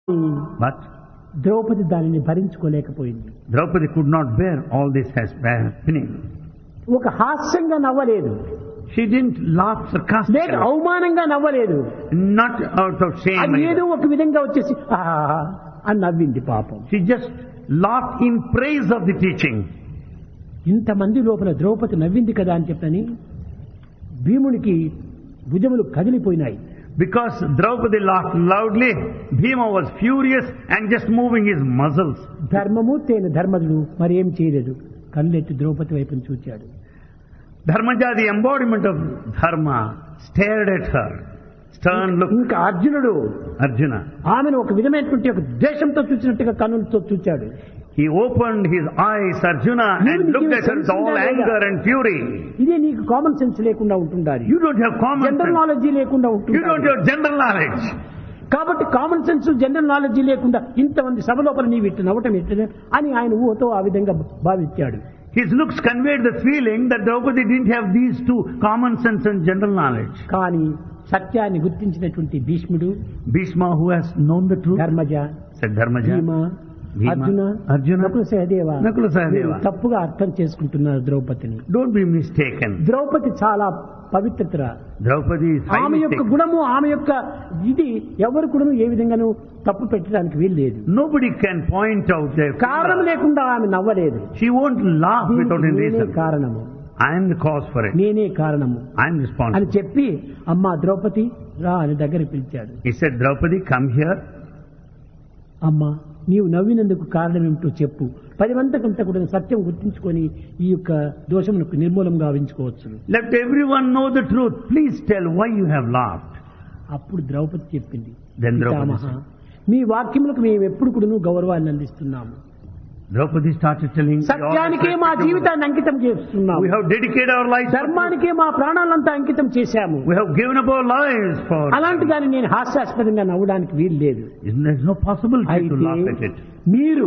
But Draupadi దానిని భరించుకోలేకపోయింది Draupadi could not bear all this as happening. ఒక హాస్యంగా నవ్వలేదు She didn't laugh లేక sarcastically, అవమానంగా నవ్వలేదు not out of shame. అది ఏదో either. ఒక విధంగా వచ్చేసి "ఆహా" అని నవ్వింది పాపం She just laughed in praise of the teaching. ఇంతమంది లోపల ద్రౌపది నవ్వింది కదా అని చెప్పని భీమునికి భుజములు కదిలిపోయినాయి Because Draupadi laughed loudly, Bhima was furious and just moving his muscles. ధర్మమూర్తి అయిన ధర్మజుడు మరి ఏం చేయలేదు కళ్ళెత్తి ద్రౌపది వైపును చూచాడు Dharmaja, the embodiment of Dharma, stared at her. Stern look, ఇంకా అర్జునుడు Arjuna. ఆమెను ఒక విధమైనటువంటి ఒక ద్వేషంతో చూసినట్టుగా కన్నులతో చూచాడు He opened his eyes, Arjuna, and looked at her with all anger and fury. ఇదే నీకు కామన్ సెన్స్ లేకుండా ఉంటుండాలి You don't have common general sense. Knowledge లేకుండా You don't ఉంటుంది have general knowledge. కాబట్టి కామన్ సెన్స్ జనరల్ నాలెడ్జ్ లేకుండా ఇంతమంది సభ లోపల నీవు ఇట్టు నవ్వటం ఎట్టు అని ఆయన ఊహతో ఆ విధంగా భావించాడు His looks conveyed the feeling that Draupadi didn't have these two, common sense and general knowledge. కానీ సత్యాన్ని గుర్తించినటువంటి భీష్ముడు Bhishma, who has known the truth, Dharmaja said Dharmaja, భీమ భీమ, అర్జున అర్జున, నకుల సహదేవ నకుల సహదేవ. మీరు తప్పుగా అర్థం చేసుకుంటున్నారు ద్రౌపదిని don't be mistaken. ద్రౌపది చాలా పవిత్రత Draupadi is ఆమె highly యొక్క sacred. గుణము ఆమె యొక్క ఇది ఎవరు కూడా ఏ విధంగానూ తప్పు పెట్టడానికి వీల్లేదు Nobody can point out their కారణం లేకుండా ఆమె నవ్వలేదు She won't laugh without దీనికి any నేనే reason. కారణము I am the cause for it. నేనే కారణము I am అని responsible. చెప్పి అమ్మా ద్రౌపది రా అని దగ్గర పిలిచాడు He said, Draupadi, come here. అమ్మా నీవు నవ్వినందుకు కారణం ఏమిటో చెప్పు పది మందికంతా కూడా సత్యం గుర్తించుకొని ఈ యొక్క దోషమునకు నిర్మూలం గావించుకోవచ్చు Let everyone know the truth. Please tell why you have laughed. అప్పుడు ద్రౌపది చెప్పింది Then Draupadi పితామహ, మీ వాక్యములకు మేము ఎప్పుడు కూడా గౌరవాన్ని అందిస్తున్నాము Draupadi started telling, "We always సత్యానికే మా respect you. జీవితాన్ని అంకితం చేస్తున్నాము We have dedicated our lives. for truth. ధర్మానికే మా ప్రాణాలంతా అంకితం చేశాము We have given up our lives for. అలాంటి దాన్ని నేను హాస్యాస్పదంగా నవ్వడానికి వీలు లేదు Isn't there no possibility to laugh at అయితే it? మీరు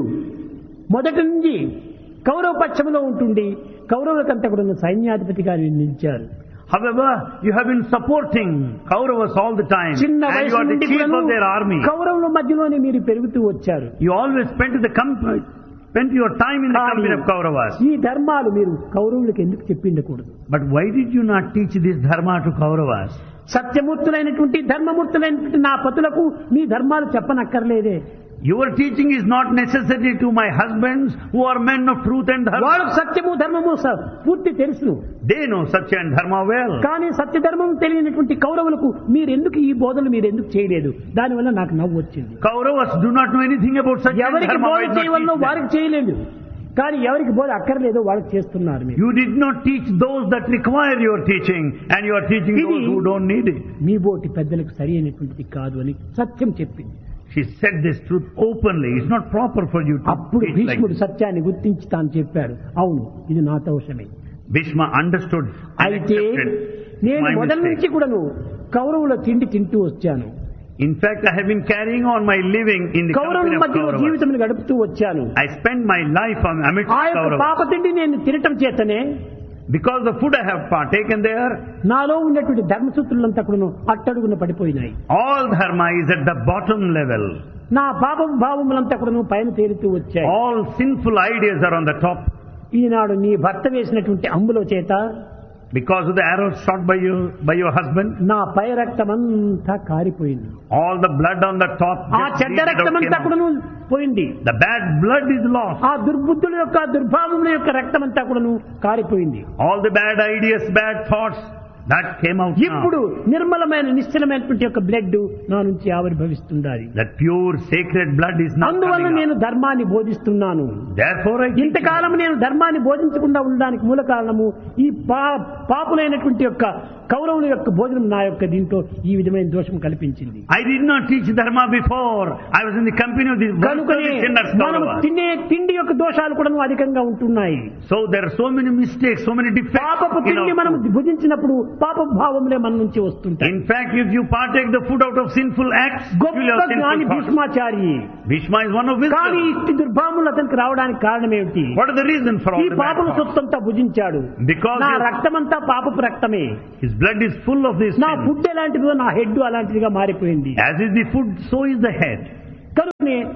మొదటి నుంచి కౌరవ పక్షంలో ఉంటుండి కౌరవులకంతా కూడా సైన్యాధిపతిగా నిలిచారు However, you have been supporting Kauravas all the time. చిన్న And you వయసు are the నుండి chief కూడాను of their army. కౌరవుల మధ్యలోనే మీరు పెరుగుతూ వచ్చారు You always spent the company, spent your time in the కానీ company of Kauravas. ఈ ధర్మాలు మీరు కౌరవులకు ఎందుకు చెప్పిండకూడదు But why did you not teach this dharma to Kauravas? సత్యమూర్తులైనటువంటి ధర్మమూర్తులైనటువంటి నా పతులకు మీ ధర్మాలు చెప్పనక్కర్లేదే Your teaching is not necessary to my husbands who are men of truth and dharma. వాళ్ళకు సత్యము ధర్మము స- పూర్తి తెలుసును They know Satya and Dharma well. కానీ సత్యధర్మం తెలియనటువంటి కౌరవులకు మీరు ఎందుకు ఈ బోధలు మీరు ఎందుకు చేయలేదు దానివల్ల నాకు నవ్వు వచ్చింది Kauravas do not know anything about Satya and ఎవరికి Dharma. బోధ Why not చేయవల్లో teach them? వారికి చేయలేదు కానీ ఎవరికి బోధ అక్కర్లేదో వాళ్ళకి చేస్తున్నారు మీరు You did not teach those that require your teaching and you are teaching ఇది- those who don't need it. మీ బోటి పెద్దలకు సరి అయినటువంటిది కాదు అని సత్యం చెప్పింది She said this truth openly. It's not proper for you to అప్పుడు teach like భీష్ముడు this. సత్యాన్ని గుర్తించి తాను చెప్పాడు అవును ఇది నా దోషమే Bhishma understood and అయితే accepted నేను my మొదటి నుంచి mistake. కూడాను కౌరవుల తిండి తింటూ వచ్చాను In fact, I have been carrying on my living in the కౌరవుల company of మధ్యలో Kauravas. జీవితం గడుపుతూ వచ్చాను I spent my life on amidst ఆ యొక్క Kauravas. పాప తిండి నేను తినటం చేతనే Because the food I have partaken there, నాలో ఉన్నటువంటి ధర్మసూత్రులంతా కూడా అట్టడుగున పడిపోయినాయి all dharma is at the bottom level. నా పాపం భావములంతా కూడా పైన తేలుతూ వచ్చాయి All sinful ideas are on the top. ఈనాడు నీ భర్త వేసినటువంటి అంబులో చేత Because of the arrows shot by you, by your husband, నా పై రక్తమంతా కారిపోయింది all the blood on the top ఆ just చెడ్డ bleeded out, రక్తమంతా came కూడాను out. పోయింది The bad blood is lost. ఆ దుర్బుద్ధుల యొక్క దుర్భావముల యొక్క రక్తమంతా కూడాను కారిపోయింది All the bad ideas, bad thoughts, that came out ఇప్పుడు now. నిర్మలమైన నిశ్చలమైనటువంటి యొక్క బ్లడ్ నా నుంచి ఆవిర్భవిస్తుండాలి That pure sacred blood is now అందువల్ల coming నేను out. ధర్మాన్ని బోధిస్తున్నాను Therefore I teach you. ఇంతకాలం నేను ధర్మాన్ని బోధించకుండా ఉండడానికి మూల కారణము ఈ పా పాపులైనటువంటి యొక్క కౌరవుల యొక్క భోజనం నా యొక్క దీంట్లో ఈ విధమైన దోషం కల్పించింది I did not teach dharma before. I was in the company of these కనుకనే worldly sinners, మనం Kauravas. తినే తిండి యొక్క దోషాలు కూడా అధికంగా ఉంటున్నాయి So there are so many mistakes, so many defects. పాపపు in తిండి our మనం food. భుజించినప్పుడు పాప భావములే మన నుంచి వస్తుంటాయి In fact, if you partake the food out of sinful acts, you will గొప్ప have జ్ఞాని sinful thoughts. Bhishmachari Bhishma is one of కానీ wisdom. ఇట్టి దుర్భావములు అతనికి రావడానికి కారణం ఏమిటి What is the reason for all ఈ the bad పాపల thoughts? సొత్తంతా భుజించాడు Because నా your- రక్తమంతా పాపపు రక్తమే his blood is full of this నా sin. ఫుడ్ ఎలాంటిదో నా హెడ్ అలాంటిదిగా మారిపోయింది As is the food, so is the head.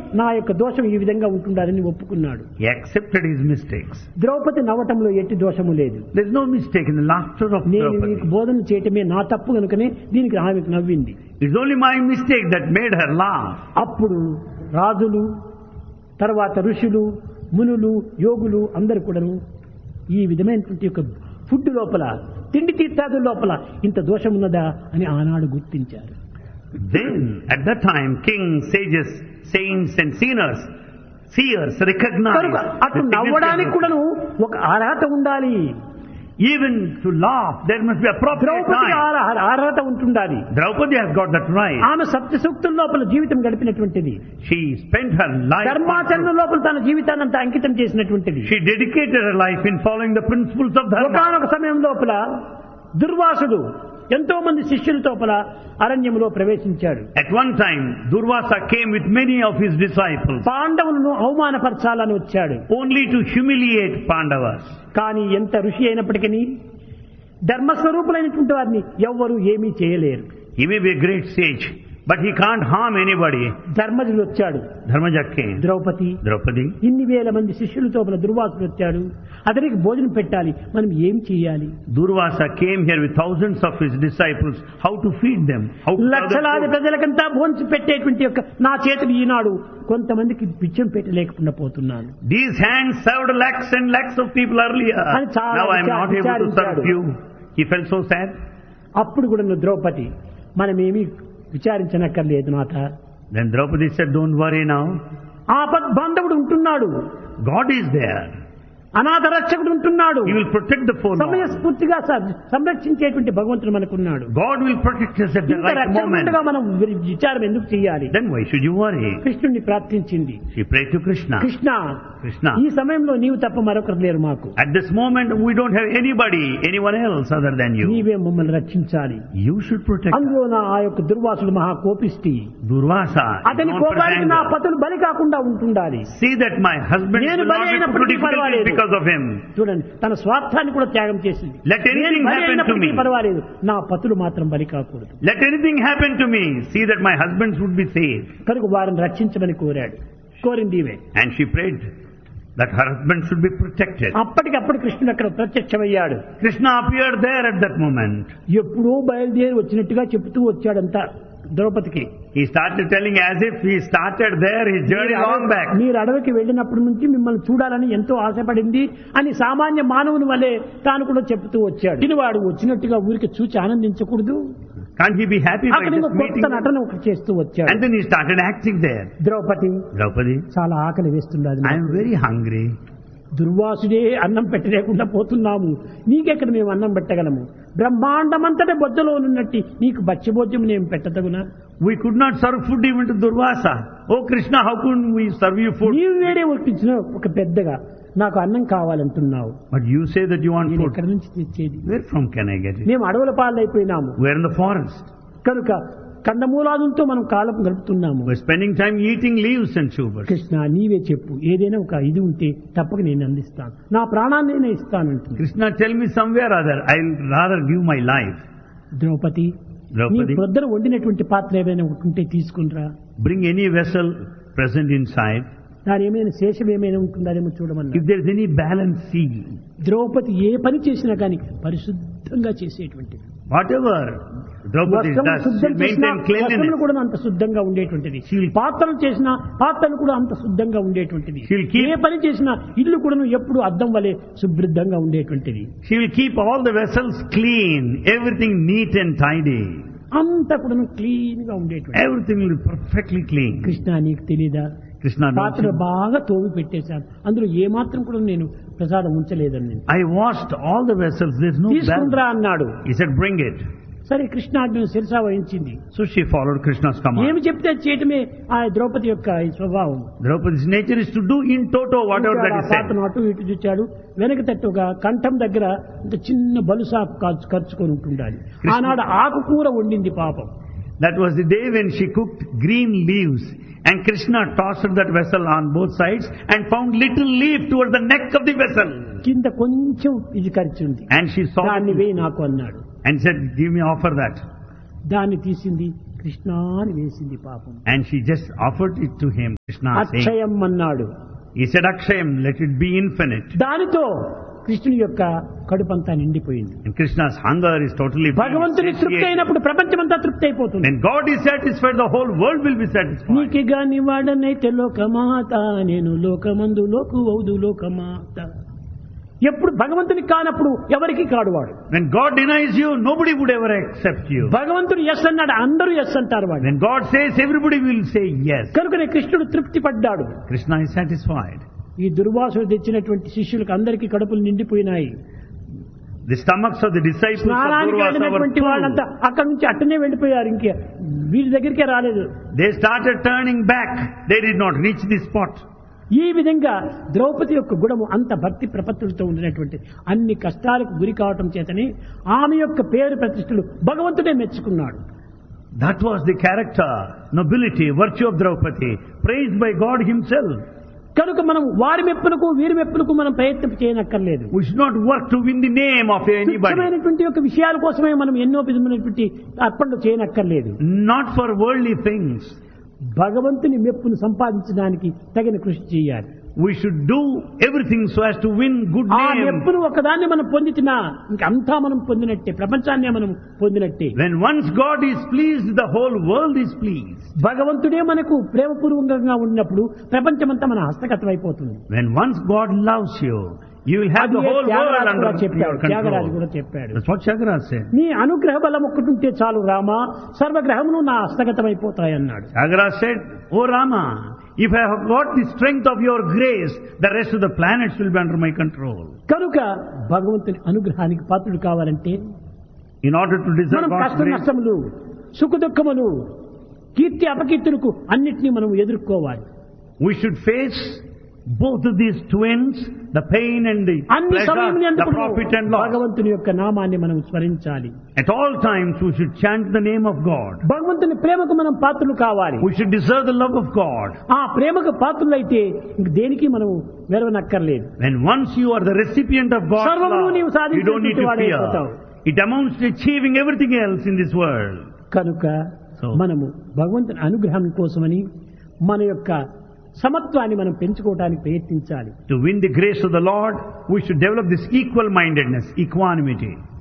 నా యొక్క దోషం ఈ విధంగా ఉంటుండాలని ఒప్పుకున్నాడు He accepted his mistakes. Draupadi నవ్వటంలో ఎట్టి దోషము లేదు There's no mistake in the laughter of నేను మీకు Draupadi. బోధన చేయటమే నా తప్పు కనుకనే దీనికి ఆమెకు నవ్వింది It's only my mistake that made her laugh. అప్పుడు రాజులు తర్వాత ఋషులు మునులు యోగులు అందరు కూడాను ఈ విధమైనటువంటి యొక్క ఫుడ్ లోపల తిండి తీర్థాదుల లోపల ఇంత దోషం ఉన్నదా అని ఆనాడు గుర్తించారు Then, at that time, kings, sages, saints and sinners, seers recognized కనుక అటు the నవ్వడానికి significance. కూడాను ఒక అర్హత ఉండాలి Even to laugh, there must be appropriate Draupadi time. Arha- అర్హత ఉంటుండాలి Draupadi has got that right. ఆమె సత్యసూక్తుల లోపల జీవితం గడిపినటువంటిది She spent her life. on ధర్మాచరణ లోపల తన జీవితాన్ని అంతా అంకితం చేసినటువంటిది She dedicated her life in following the principles of dharma. ఒకనొక సమయం లోపల దుర్వాసుడు ఎంతో మంది శిష్యుల లోపల అరణ్యములో ప్రవేశించాడు At one time, Durvasa came with many of his disciples పాండవులను అవమానపరచాలని వచ్చాడు only to humiliate Pandavas. కానీ ఎంత ఋషి అయినప్పటికీ ధర్మస్వరూపులైనటువంటి వారిని ఎవ్వరూ ఏమీ చేయలేరు He may be a great sage, but he can't harm anybody. ధర్మజుడు వచ్చాడు Dharmaja came. ద్రౌపది Draupadi, ఇన్ని వేల మంది శిష్యులతో మన దుర్వాసుడు వచ్చాడు అతనికి భోజనం పెట్టాలి మనం ఏం చేయాలి Durvasa came here with thousands of his disciples. How to feed them? How to serve them లక్షలాది food? ప్రజలకంతా భోంచి పెట్టేటువంటి యొక్క నా చేతులు ఈనాడు కొంతమందికి పిచ్చం పెట్టలేకుండా పోతున్నాను These hands served lakhs and lakhs of people earlier. అని చాలా Now I am not able to serve విచారించాడు. few. He felt so sad. అప్పుడు కూడా నువ్వు ద్రౌపది మనమేమి విచారించనక్కర్లేదు నాథ Then Draupadi said, don't worry now. ఆపద్ బాంధవుడు ఉంటున్నాడు God is there. అనాథ రక్షకుడు ఉంటున్నాడు He will protect the forlorn. సమయస్ఫూర్తిగా స- సంరక్షించేటువంటి భగవంతుడు మనకున్నాడు God will protect us at the ఇంత right moment. రక్షకుడుగా మనం వి- విచారం ఎందుకు చేయాలి Then why should you worry? కృష్ణుడిని ప్రార్థించింది She prayed to Krishna. Krishna Krishna. ఈ సమయంలో నీవు తప్ప మరొకరు లేరు మాకు At this moment, we don't have anybody, anyone else other than you. నీవే మమ్మల్ని రక్షించాలి You should protect us. అందులో నా ఆ యొక్క దుర్వాసుడు మహా కోపిష్టి Durvasa. is అతని known for his కోపానికి నా anger. పతులు బలి కాకుండా ఉంటుండాలి See that my husband నేను will not బలి be put to అయినప్పటికీ difficulties పర్వాలేదు. because of him. చూడండి తన స్వార్థాన్ని కూడా త్యాగం చేసింది Let anything నేను బలి happen to అయినప్పటికీ me. పర్వాలేదు నా పతులు మాత్రం బలి కాకూడదు Let anything happen to me. See that my husbands would be safe. కనుక వారిని రక్షించమని కోరాడు కోరింది ఇవే And she prayed that her husband should be protected. అప్పటికప్పుడు కృష్ణుడు అక్కడ ప్రత్యక్షమయ్యాడు Krishna appeared there at that moment. ఎప్పుడో బయలుదేరి వచ్చినట్టుగా చెబుతూ వచ్చాడంతా ద్రౌపదికి He started telling as if he started there his journey మీరు long అడవి- back. మీరు అడవికి వెళ్ళినప్పటి నుంచి మిమ్మల్ని చూడాలని ఎంతో ఆశపడింది అని సామాన్య మానవుని వల్లే తాను కూడా చెప్తూ వచ్చాడు దీని వాడు వచ్చినట్టుగా ఊరికి చూచి ఆనందించకూడదు Can't he be happy by అక్కడ just ఇంకో meeting? కొత్త నటన ఒకటి చేస్తూ వచ్చాడు And then he started acting there. Draupadi Draupadi, చాలా ఆకలి వేస్తున్నది I am very hungry. దుర్వాసుడే అన్నం పెట్టలేకుండా పోతున్నాము నీకెక్కడ మేము అన్నం పెట్టగలము బ్రహ్మాండమంతటే బొద్దలో ఉన్నట్టు నీకు బచ్చబోద్యం నేను పెట్టదగునా We could not serve food even to Durvasa. Oh Krishna, how could we serve you food? నీవు వేరే ఒప్పించిన ఒక పెద్దగా నాకు అన్నం కావాలంటున్నావు But you say that you want నేను food. ఎక్కడి నుంచి తెచ్చేది Where from can I get it? మేము అడవుల పాలైపోయినాము We're in the forest. కనుక కందమూలాదులతో మనం కాలం గడుపుతున్నాము We're spending time eating leaves and tubers. Krishna నీవే చెప్పు ఏదైనా ఒక ఇది ఉంటే తప్పక నేను అందిస్తాను నా ప్రాణాన్ని నేను ఇస్తానంటుంది Krishna, tell me somewhere other. I'll rather give my life. Draupadi నీ Draupadi, ప్రొద్దన వండినటువంటి పాత్ర ఏమైనా ఒకటి ఉంటే తీసుకునిరా bring any vessel present inside. దాని ఏమైనా శేషం ఏమైనా ఉంటుందానేమో చూడమన్నా If there's any balance, see. Draupadi ఏ పని చేసినా కానీ పరిశుద్ధంగా చేసేటువంటిది Whatever Draupadi వస్త్రములు does, శుద్ధం she'll చేసినా maintain వస్త్రములు cleanliness. కూడా అంత శుద్ధంగా ఉండేటువంటిది She'll- పాత్రలు చేసినా పాత్రలు కూడా అంత శుద్ధంగా ఉండేటువంటిది She'll keep- ఏ పని చేసినా ఇల్లు కూడా ఎప్పుడు అద్దం వలె శుభ్రంగా ఉండేటువంటిది She will keep all the vessels clean, everything neat and tidy. అంతా కూడా క్లీన్ గా ఉండేటువంటి Everything will be perfectly clean. Krishna నీకు తెలీదా Krishna knows. పాత్ర you. బాగా తోవి పెట్టేశాను అందులో ఏ మాత్రం కూడా నేను ప్రసాదం ఉంచలేదని నేను I washed all the vessels. There's no తీసుకుంట్రా balance. అన్నాడు He said, bring it. సరే కృష్ణాజ్ఞను శిరసా వహించింది So she followed Krishna's command. ఏమి చెప్తే అది చేయటమే ఆ ద్రౌపది యొక్క ఈ స్వభావం Draupadi's nature is to do in toto whatever that చూచాడు, is ఆ said. పాత్రను అటు ఇటు చూచాడు వెనక తట్టుగా కంఠం దగ్గర ఇంత చిన్న బలుసాకు ఖర్చు ఖర్చుకొని ఉంటుండాలి కృష్ణ- ఆనాడు ఆకుకూర వండింది పాపం That was the day when she cooked green leaves. And Krishna tossed that vessel on both sides and found little leaf towards the neck of the vessel. కింద కొంచెం ఇది ఖర్చు ఉంది And she saw దాన్ని it వేయి నాకు అన్నాడు and said, give me offer that. దాన్ని తీసింది కృష్ణ అని వేసింది పాపం And she just offered it to him, Krishna saying, అక్షయం అన్నాడు He said, Akshayam, let it be infinite. దానితో కృష్ణుని యొక్క కడుపంతా నిండిపోయింది And Krishna's hunger is totally being భగవంతుని తృప్తి satiated. అయినప్పుడు ప్రపంచమంతా తృప్తి అయిపోతుంది When God is satisfied, the whole world will be satisfied. నీకి గాని వాడనైతే లోకమాత నేను లోకమందు లోకు అవుదు లోకమాత ఎప్పుడు భగవంతుని కానప్పుడు ఎవరికి కాడువాడు When God denies you, nobody would ever accept you. భగవంతుడు ఎస్ అన్నాడు అందరూ ఎస్ అంటారు వాడు When God says, everybody will say yes. కనుకనే కృష్ణుడు తృప్తి పడ్డాడు Krishna is satisfied. ఈ దుర్వాసుడు తెచ్చినటువంటి శిష్యులకు అందరికీ కడుపులు నిండిపోయినాయి The stomachs of the disciples of స్నానానికి Durvasa were వెళ్ళినటువంటి వాళ్ళంతా full. అక్కడి నుంచి అట్టనే వెళ్ళిపోయారు ఇంకే వీరి దగ్గరికే రాలేదు They started turning back. They did not reach the spot. ఈ విధంగా ద్రౌపది యొక్క గుణము అంత భక్తి ప్రపత్తులతో ఉండినటువంటి అన్ని కష్టాలకు గురి కావటం చేతనే ఆమె యొక్క పేరు ప్రతిష్టలు భగవంతుడే మెచ్చుకున్నాడు That was the character, nobility, virtue of Draupadi, praised by God Himself. కనుక మనం వారి మెప్పులకు వీరి మెప్పులకు మనం ప్రయత్నం చేయనక్కర్లేదు We should not work to win the name of anybody. ముఖ్యమైనటువంటి యొక్క విషయాల కోసమే మనం ఎన్నో విధమైనటువంటి అర్పణలు చేయనక్కర్లేదు Not for worldly things. భగవంతుని మెప్పును సంపాదించడానికి తగిన కృషి చేయాలి We should do everything so as to win good ఆ name. మెప్పును ఒకదాన్ని మనం పొందితినా ఇంకంతా మనం పొందినట్టే ప్రపంచాన్నే మనం పొందినట్టే When once God is pleased, the whole world is pleased. భగవంతుడే మనకు ప్రేమపూర్వకంగా ఉన్నప్పుడు ప్రపంచమంతా మన హస్తగతం అయిపోతుంది When once God loves you, you will have the అదే whole world త్యాగరాజు under కూడా చెప్పాడు your త్యాగరాజు control. కూడా చెప్పాడు That's what Chakraj said. నీ అనుగ్రహ బలం ఒక్కటుంటే చాలు రామా సర్వగ్రహములు నా హస్తగతం అయిపోతాయి అన్నాడు Chakraj said, Oh Rama, if I have got the strength of your grace, the rest of the planets will be under my control. కనుక భగవంతుని అనుగ్రహానికి పాత్రుడు కావాలంటే In order to deserve మనం God's కష్ట grace, నష్టములు సుఖ దుఃఖములు కీర్తి అపకీర్తులకు అన్నిటినీ మనం ఎదుర్కోవాలి we should face both of these twins, the pain and the అన్ని pleasure, సమయం the ఎందుకు profit and loss. భగవంతుని యొక్క నామాన్ని మనం స్మరించాలి At all times we should chant the name of God. భగవంతుని ప్రేమకు మనం పాత్రలు కావాలి We should deserve the love of God. ఆ ప్రేమకు పాత్రులైతే ఇంక దేనికి మనం వెరవనక్కర్లేదు When once you are the recipient of God's సర్వమును love, నీవు you don't need to సాధించేటువంటి fear. వాడైపోతావు. It amounts to achieving everything else in this world. కనుక So- మనము భగవంతుని అనుగ్రహం కోసమని మన యొక్క సమత్వాన్ని మనం పెంచుకోవడానికి ప్రయత్నించాలి To win the grace of the Lord, we should develop this equal mindedness, equanimity.